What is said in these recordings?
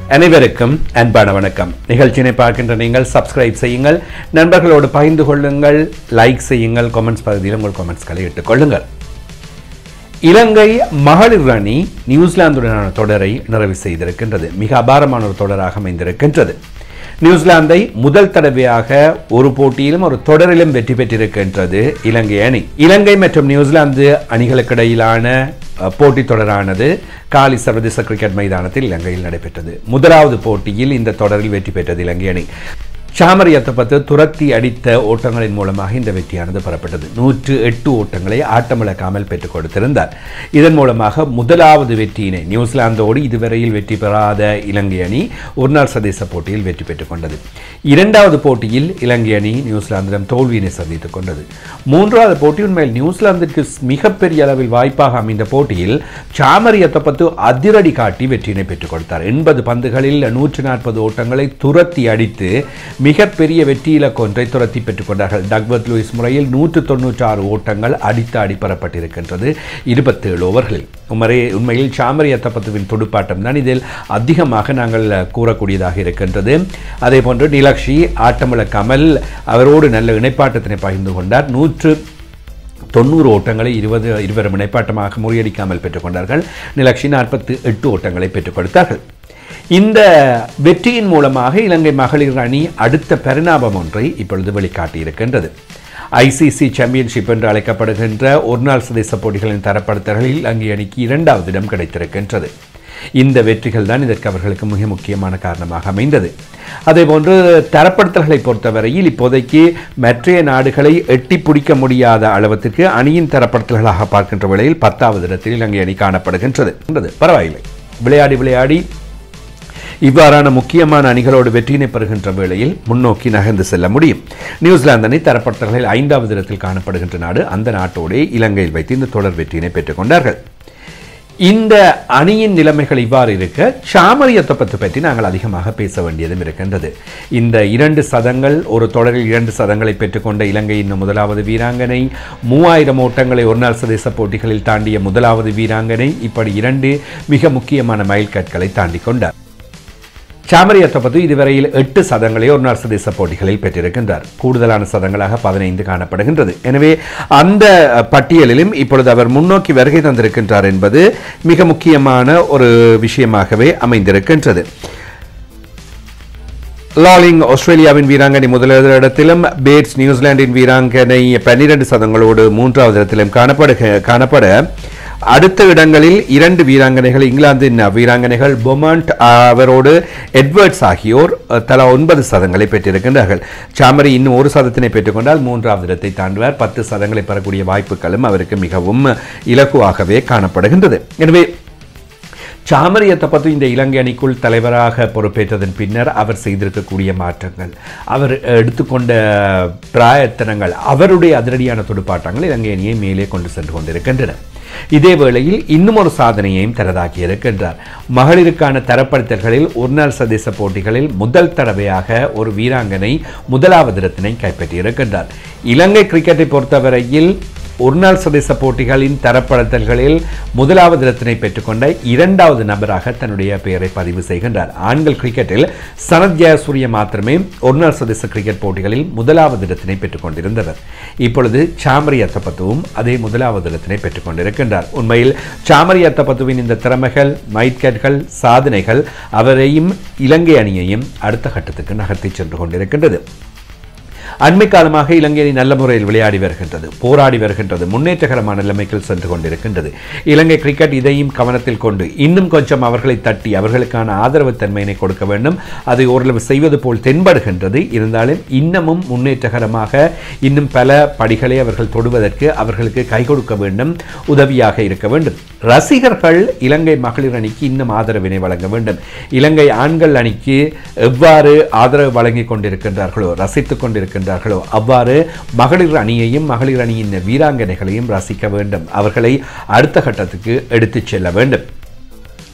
அனைவருக்கும் அன்பான வணக்கம் நிகழ்ச்சியினை பார்க்கின்ற நீங்கள் சப்ஸ்கிரைப் செய்யுங்கள் நண்பர்களோடு பகிர்ந்து கொள்ளுங்கள் லைக் செய்யுங்கள் கமெண்ட்ஸ் பகுதியில் உங்கள் கமெண்ட்ஸ்களை இட்டுக் கொள்ளுங்கள் இலங்கை மகளிர் அணி நியூசிலாந்துடனான தொடரை நிறைவு செய்திருக்கின்றது மிக அபாரமான ஒரு தொடராக அமைந்திருக்கின்றது நியூசிலாந்தை முதல் தடவையாக ஒரு போட்டியிலும் ஒரு தொடரிலும் வெற்றி பெற்றிருக்கின்றது இலங்கை அணி இலங்கை மற்றும் நியூசிலாந்து அணிகளுக்கிடையிலான அஹ், போட்டித் தொடரானது காலி சர்வதேச கிரிக்கெட் மைதானத்தில் இலங்கையில் நடைபெற்றது முதலாவது போட்டியில் இந்த தொடரில் வெற்றி பெற்றது இலங்கை அணி சாமரியத்தை பத்து துரத்தி அடித்த ஓட்டங்களின் மூலமாக இந்த வெற்றியானது பெறப்பட்டது நூற்று எட்டு ஓட்டங்களை ஆட்டமிழக்காமல் பெற்றுக் கொடுத்திருந்தார் இதன் மூலமாக முதலாவது வெற்றியினை நியூசிலாந்தோடு இதுவரையில் வெற்றி பெறாத இலங்கை அணி ஒருநாள் சதேச போட்டியில் வெற்றி பெற்றுக் கொண்டது இரண்டாவது போட்டியில் இலங்கை அணி நியூசிலாந்திடம் தோல்வியினை சந்தித்துக் கொண்டது மூன்றாவது போட்டி உண்மையில் நியூசிலாந்திற்கு மிகப்பெரிய அளவில் வாய்ப்பாக அமைந்த போட்டியில் சாமரியத்தை பத்து அதிரடி காட்டி வெற்றியினை பெற்றுக் கொடுத்தார் எண்பது பந்துகளில் நூற்று நாற்பது ஓட்டங்களை துரத்தி அடித்து மிகப்பெரிய வெற்றி இலக்கு ஒன்றை துரத்தி பெற்றுக் கொண்டார்கள் டக்வர்த் லூயிஸ் முறையில் நூற்று தொன்னூற்றி ஆறு ஓட்டங்கள் அடித்து அடிப்பெறப்பட்டிருக்கின்றது இருபத்தேழு ஓவர்களில் உமரே உண்மையில் சாமரியத்த பத்துவின் துடுப்பாட்டம் தான் இதில் அதிகமாக நாங்கள் கூறக்கூடியதாக இருக்கின்றது அதே போன்று நிலக்ஷி ஆட்டமிழக்காமல் அவரோடு நல்ல இணைப்பாட்டத்தினை பகிர்ந்து கொண்டார் நூற்று தொண்ணூறு ஓட்டங்களை இருபது இருவரும் இணைப்பாட்டமாக முறியடிக்காமல் பெற்றுக்கொண்டார்கள் நிலக்ஷி நாற்பத்தி எட்டு ஓட்டங்களை பெற்றுக் கொடுத்தார்கள் இந்த வெற்றியின் மூலமாக இலங்கை மகளிர் அணி அடுத்த பரிணாமம் ஒன்றை இப்பொழுது வெளிக்காட்டியிருக்கின்றது ஐசிசி சாம்பியன்ஷிப் என்று அழைக்கப்படுகின்ற ஒருநாள் சதேச போட்டிகளின் தரப்படுத்தல்களில் இலங்கை அணிக்கு இரண்டாவது இடம் கிடைத்திருக்கின்றது இந்த வெற்றிகள் தான் இதற்கு அவர்களுக்கு மிக முக்கியமான காரணமாக அமைந்தது அதேபோன்று தரப்படுத்தல்களை பொறுத்தவரையில் இப்போதைக்கு மற்றைய நாடுகளை எட்டி பிடிக்க முடியாத அளவத்திற்கு அணியின் தரப்படுத்தல்களாக பார்க்கின்ற வேளையில் பத்தாவது இடத்தில் இலங்கை அணி காணப்படுகின்றது என்றது. பரவாயில்லை விளையாடி விளையாடி இவ்வாறான முக்கியமான அணிகளோடு வெற்றியினை பெறுகின்ற வேளையில் முன்னோக்கி நகர்ந்து செல்ல முடியும் நியூசிலாந்து அணி தரப்படுத்தல்களில் ஐந்தாவது இடத்தில் காணப்படுகின்ற நாடு அந்த நாட்டோடே இலங்கையில் வைத்து இந்த தொடர் வெற்றியினை பெற்றுக் கொண்டார்கள் இந்த அணியின் நிலைமைகள் இவ்வாறு இருக்க சாமரியத்தை பற்றி பற்றி நாங்கள் அதிகமாக பேச வேண்டியதும் இருக்கின்றது இந்த இரண்டு சதங்கள் ஒரு தொடரில் இரண்டு சதங்களை பெற்றுக்கொண்ட இலங்கையின் முதலாவது வீராங்கனை மூவாயிரம் ஓட்டங்களை ஒருநாள் சதேச போட்டிகளில் தாண்டிய முதலாவது வீராங்கனை இப்படி இரண்டு மிக முக்கியமான மைல்கற்களை தாண்டி கொண்டார் சாமரியத்தை பற்றி இதுவரையில் எட்டு சதங்களை ஒரு நாள் சதேச போட்டிகளில் பெற்றிருக்கின்றார் கூடுதலான சதங்களாக பதினைந்து காணப்படுகின்றது எனவே அந்த அஹ், பட்டியலிலும் இப்பொழுது அவர் முன்னோக்கி வருகை தந்திருக்கின்றார் என்பது மிக முக்கியமான ஒரு விஷயமாகவே அமைந்திருக்கின்றது லாலிங் ஆஸ்திரேலியாவின் வீராங்கனை முதலாவது இடத்திலும் பேட்ஸ் நியூசிலாந்தின் வீராங்கனை பன்னிரண்டு சதங்களோடு மூன்றாவது இடத்திலும் காணப்படு காணப்பட அடுத்த இடங்களில் இரண்டு வீராங்கனைகள் இங்கிலாந்தின் வீராங்கனைகள் பொமாண்ட் அவரோடு எட்வர்ட்ஸ் ஆகியோர் அஹ், தலா ஒன்பது சதங்களை பெற்றிருக்கின்றார்கள் சாமரி இன்னும் ஒரு சதத்தினை பெற்றுக்கொண்டால் மூன்றாவது இடத்தை தாண்டுவார் பத்து சதங்களை பெறக்கூடிய வாய்ப்புகளும் அவருக்கு மிகவும் இலகுவாகவே காணப்படுகின்றது எனவே சாமரியத்தை பற்றி இந்த இலங்கை அணிக்குள் தலைவராக பொறுப்பேற்றதன் பின்னர் அவர் செய்திருக்கக்கூடிய மாற்றங்கள் அவர் எடுத்துக்கொண்ட பிராயத்தனங்கள் அவருடைய அதிரடியான துடுப்பாட்டங்கள் இலங்கை அணியை மேலே கொண்டு சென்று கொண்டிருக்கின்றன இதே வேளையில் இன்னும் ஒரு சாதனையையும் தனதாக்கி இருக்கின்றார் மகளிருக்கான தரப்படுத்தல்களில் ஒருநாள் சதேச போட்டிகளில் முதல் தடவையாக ஒரு வீராங்கனை முதலாவது இடத்தினை கைப்பற்றியிருக்கின்றார் இலங்கை கிரிக்கெட்டை பொறுத்தவரையில் ஒருநாள் சதேச போட்டிகளின் தரப்படுத்தல்களில் முதலாவது இடத்தினை பெற்றுக்கொண்ட இரண்டாவது நபராக தன்னுடைய பெயரை பதிவு செய்கின்றார் ஆண்கள் கிரிக்கெட்டில் சனத் ஜெயசூரிய மாத்திரமே ஒருநாள் சதேச கிரிக்கெட் போட்டிகளில் முதலாவது இடத்தினை பெற்றுக் கொண்டிருந்தவர் இப்பொழுது சாமரி அத்தப்பத்துவும் அதே முதலாவது இடத்தினை பெற்றுக் கொண்டிருக்கின்றார் உண்மையில் சாமரி அத்தப்பத்துவின் இந்த திறமைகள் மைட்கேட்கள் சாதனைகள் அவரையும் இலங்கை அணியையும் அடுத்த கட்டத்துக்கு நகர்த்தி சென்று கொண்டிருக்கின்றது அண்மை காலமாக இலங்கை அணி நல்ல முறையில் விளையாடி வருகின்றது போராடி வருகின்றது முன்னேற்றகரமான நிலைமைகள் சென்று கொண்டிருக்கின்றது இலங்கை கிரிக்கெட் இதையும் கவனத்தில் கொண்டு இன்னும் கொஞ்சம் அவர்களை தட்டி அவர்களுக்கான ஆதரவு தன்மையினை கொடுக்க வேண்டும் அதை ஓரளவு செய்வது போல் தென்படுகின்றது இருந்தாலும் இன்னமும் முன்னேற்றகரமாக இன்னும் பல படிகளை அவர்கள் தொடுவதற்கு அவர்களுக்கு கை கொடுக்க வேண்டும் உதவியாக இருக்க வேண்டும் ரசிகர்கள் இலங்கை மகளிர் அணிக்கு இன்னும் ஆதரவினை வழங்க வேண்டும் இலங்கை ஆண்கள் அணிக்கு எவ்வாறு ஆதரவு வழங்கிக் கொண்டிருக்கின்றார்களோ ரசித்துக் கொண்டிருக்கின்றார்களோ அவ்வாறு மகளிர் அணியையும் மகளிர் அணியின் வீராங்கனைகளையும் ரசிக்க வேண்டும் அவர்களை அடுத்த கட்டத்துக்கு எடுத்துச் செல்ல வேண்டும்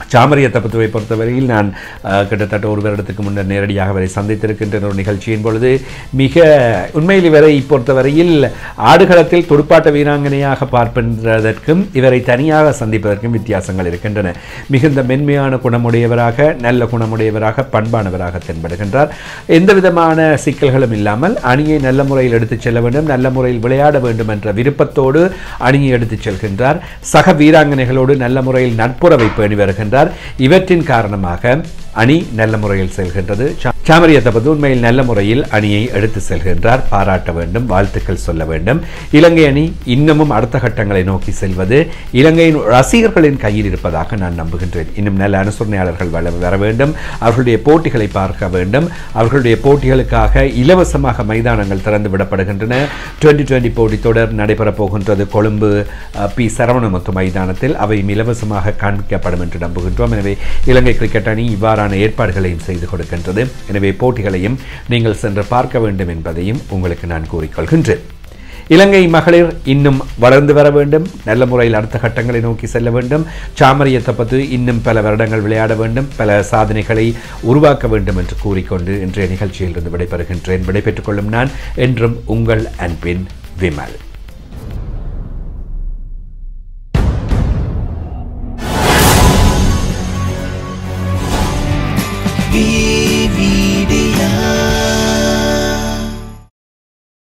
சாமரிய தப்பத்துவை பொறுத்தவரையில் நான் அஹ், கிட்டத்தட்ட ஒரு வருடத்துக்கு முன்னர் நேரடியாக அவரை சந்தித்திருக்கின்ற ஒரு நிகழ்ச்சியின் பொழுது மிக உண்மையில் இவரை பொறுத்தவரையில் ஆடுகளத்தில் துடுப்பாட்ட வீராங்கனையாக பார்ப்பதற்கும் இவரை தனியாக சந்திப்பதற்கும் வித்தியாசங்கள் இருக்கின்றன மிகுந்த மென்மையான குணமுடையவராக நல்ல குணமுடையவராக பண்பானவராக தென்படுகின்றார் எந்த விதமான சிக்கல்களும் இல்லாமல் அணியை நல்ல முறையில் எடுத்துச் செல்ல வேண்டும் நல்ல முறையில் விளையாட வேண்டும் என்ற விருப்பத்தோடு அணியை எடுத்துச் செல்கின்றார் சக வீராங்கனைகளோடு நல்ல முறையில் நட்புறவை பேணி வருகின்றார் இவற்றின் காரணமாக அணி நல்ல முறையில் செல்கின்றது சா- சாமரிய தபது உண்மையில் நல்ல முறையில் அணியை எடுத்து செல்கின்றார் பாராட்ட வேண்டும் வாழ்த்துக்கள் சொல்ல வேண்டும் இலங்கை அணி இன்னமும் அடுத்த கட்டங்களை நோக்கி செல்வது இலங்கையின் ரசிகர்களின் கையில் இருப்பதாக நான் நம்புகின்றேன் இன்னும் நல்ல அனுசரணையாளர்கள் வர வர வேண்டும் அவர்களுடைய போட்டிகளை பார்க்க வேண்டும் அவர்களுடைய போட்டிகளுக்காக இலவசமாக மைதானங்கள் திறந்து விடப்படுகின்றன டுவெண்ட்டி டுவெண்ட்டி போட்டித் தொடர் நடைபெறப் போகின்றது கொழும்பு அஹ், பி சரவணமுத்து மைதானத்தில் அவை இலவசமாக காண்பிக்கப்படும் என்று நம்புகின்றோம் எனவே இலங்கை கிரிக்கெட் அணி இவ்வாறான ஏற்பாடுகளையும் செய்து கொடுக்கின்றது எனவே போட்டிகளையும் நீங்கள் சென்று பார்க்க வேண்டும் என்பதையும் உங்களுக்கு நான் கூறிக்கொள்கின்றேன் இலங்கை மகளிர் இன்னும் வளர்ந்து வர வேண்டும் நல்ல முறையில் அடுத்த கட்டங்களை நோக்கி செல்ல வேண்டும் சாமரியத்தை பற்றி இன்னும் பல வருடங்கள் விளையாட வேண்டும் பல சாதனைகளை உருவாக்க வேண்டும் என்று கூறிக்கொண்டு இன்றைய நிகழ்ச்சியிலிருந்து விடைபெறுகின்றேன் விடைபெற்றுக் கொள்ளும் நான் என்றும் உங்கள் அன்பின் விமல்